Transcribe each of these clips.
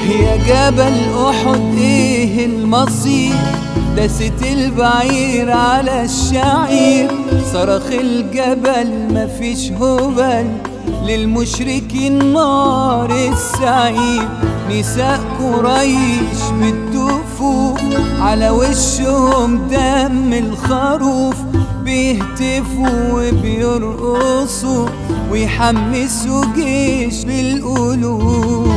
يا جبل أحد إيه المصير دست البعير على الشعير صرخ الجبل مفيش هبل للمشركين نار السعير نساء قريش بالدفوف على وشهم دم الخروف بيهتفوا وبيرقصوا ويحمسوا جيش بالقلوب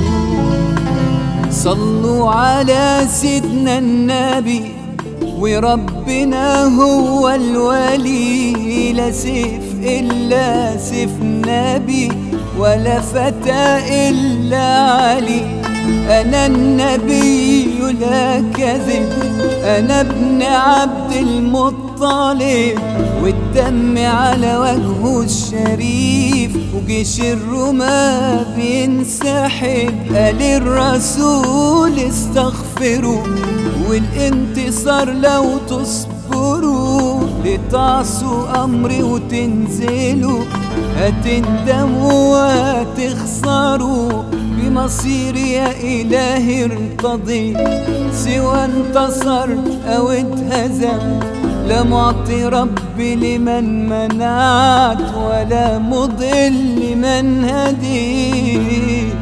صلوا على سيدنا النبي وربنا هو الولي لا سيف إلا سيف نبي ولا فتى إلا علي أنا النبي لا كذب أنا ابن عبد المطلب والدم على وجهه الشريف وجيش الرماة بينسحب قال الرسول استغفروا والانتصار لو تصبروا لتعصوا أمري وتنزلوا هتندموا وهتخسروا بمصيري يا إلهي ارتضي سوى انتصر أو اتهزم لا معطي ربي لمن منعت ولا مضل لمن هديت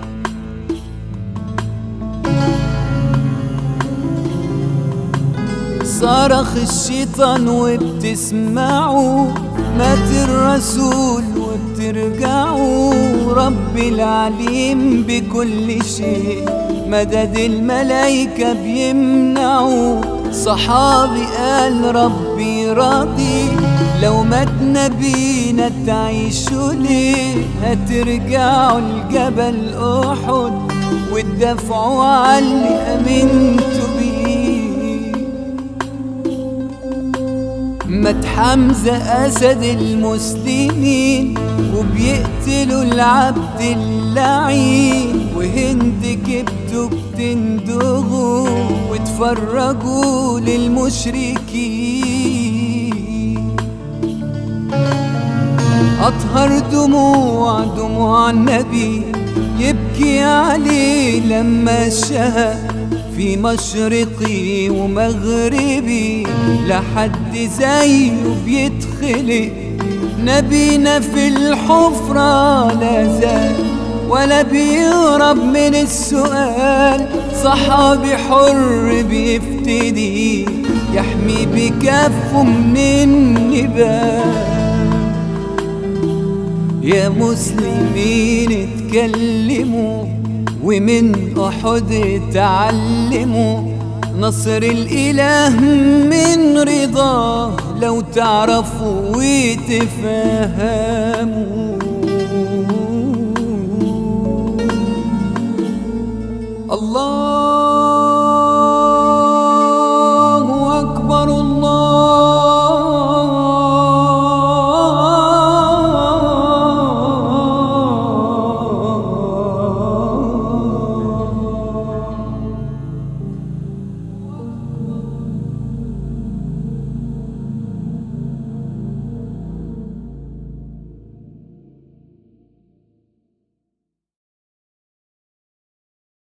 صرخ الشيطان وبتسمعوا مات الرسول وبترجعوا رب العليم بكل شيء مدد الملايكة بيمنعوا صحابي قال ربي راضي لو مات نبينا تعيشوا ليه هترجعوا الجبل أحد وتدافعوا على اللي أمنتوا بيه مات حمزة أسد المسلمين وبيقتلوا العبد اللعين وهند كبتوا بتندغوا وتفرجوا للمشركين أطهر دموع دموع النبي يبكي عليه لما شهى في مشرقي ومغربي لحد زيه بيتخلق نبينا في الحفرة لا زال ولا بيهرب من السؤال صحابي حر بيفتدي يحمي بكفه من النبال يا مسلمين اتكلموا ومن أحد تعلموا نصر الإله من رضاه لو تعرفوا وتفهموا